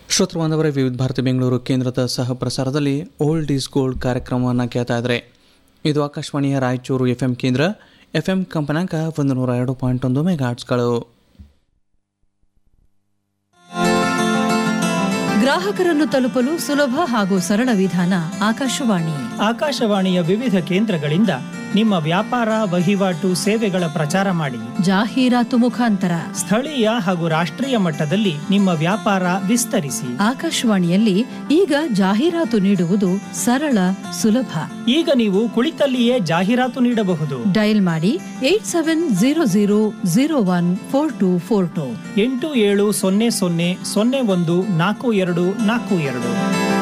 ಶ್ರೋತೃ ಬಾಂಧವರೇ ವಿವಿಧ ಭಾರತಿ ಬೆಂಗಳೂರು ಕೇಂದ್ರದ ಸಹ ಪ್ರಸಾರದಲ್ಲಿ ಓಲ್ಡ್ ಈಸ್ ಗೋಲ್ಡ್ ಕಾರ್ಯಕ್ರಮವನ್ನು ಕೇಳ್ತಾ ಇದ್ದಾರೆ ಇದು ಆಕಾಶವಾಣಿಯ ರಾಯಚೂರು ಎಫ್ ಎಂ ಕೇಂದ್ರ ಎಫ್ ಎಂ ಕಂಪನಾಂಕ ಒಂದು ನೂರ ಎರಡು ಪಾಯಿಂಟ್ ಒಂದು ಮೆಗಾಟ್ಸ್ಗಳು ಗ್ರಾಹಕರನ್ನು ತಲುಪಲು ಸುಲಭ ಹಾಗೂ ಸರಳ ವಿಧಾನ ಆಕಾಶವಾಣಿ ಆಕಾಶವಾಣಿಯ ವಿವಿಧ ಕೇಂದ್ರಗಳಿಂದ ನಿಮ್ಮ ವ್ಯಾಪಾರ ವಹಿವಾಟು ಸೇವೆಗಳ ಪ್ರಚಾರ ಮಾಡಿ ಜಾಹೀರಾತು ಮುಖಾಂತರ ಸ್ಥಳೀಯ ಹಾಗೂ ರಾಷ್ಟ್ರೀಯ ಮಟ್ಟದಲ್ಲಿ ನಿಮ್ಮ ವ್ಯಾಪಾರ ವಿಸ್ತರಿಸಿ ಆಕಾಶವಾಣಿಯಲ್ಲಿ ಈಗ ಜಾಹೀರಾತು ನೀಡುವುದು ಸರಳ ಸುಲಭ ಈಗ ನೀವು ಕುಳಿತಲ್ಲಿಯೇ ಜಾಹೀರಾತು ನೀಡಬಹುದು ಡಯಲ್ ಮಾಡಿ eight seven zero zero zero one four two four two ಎಂಟು ಏಳು ಸೊನ್ನೆ ಸೊನ್ನೆ ಸೊನ್ನೆ ಒಂದು ನಾಲ್ಕು ಎರಡು ನಾಲ್ಕು ಎರಡು